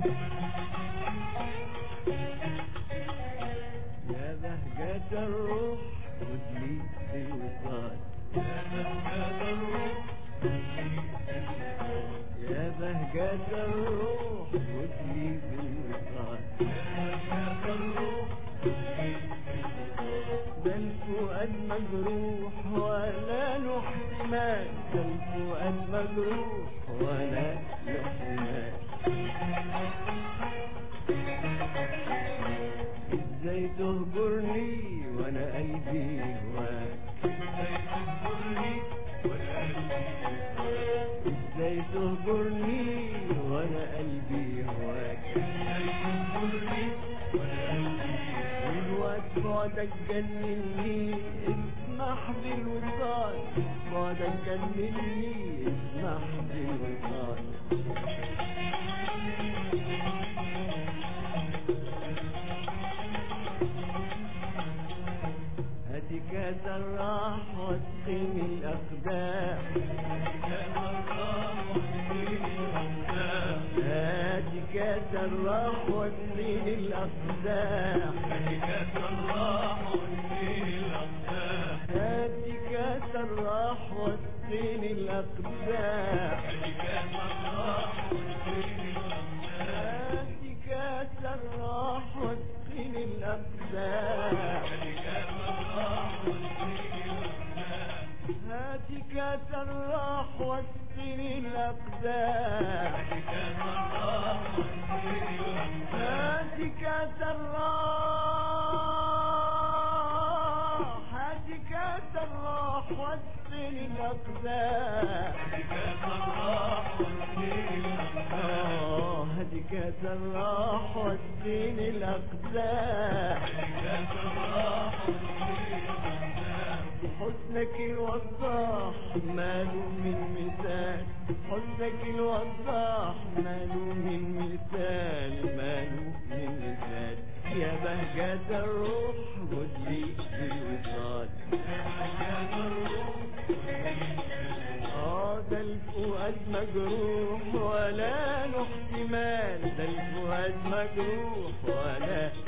يا بهجة الروح خدلي في الوصال يا بهجة الروح خدلي في الوصال ده الفؤاد مجروح ولا له احتمال ده الفؤاد مجروح ولا له احتمال ازاي تهجرني وانا قلبي هواك ازاي تهجرني وانا قلبي هواك الوقت بعدك جنني اسمح بالوصال بعدك جنني اسمح بالوصال هاتي كاس الراح واسقيني الاقدام هاتي كاس الراح واسقيني الاقدام هاتي كاس الراح واسقيني الاقدام هاتي كاس الراح واسقيني الاقدام هاتي كاس الراح واسقني الأقدام هاتي كاس الراح هاتي كاس الراح واسقني الأقدام آه، هاتي كاس الراح واسقني الأقدام حسنك الوضاح ماله من مثال حسنك الوضاح ماله من مثال ماله من مثال يا بهجة الروح خدلي في الوصال اه ده الفؤاد مجروح ولا له احتمال ده الفؤاد مجروح ولا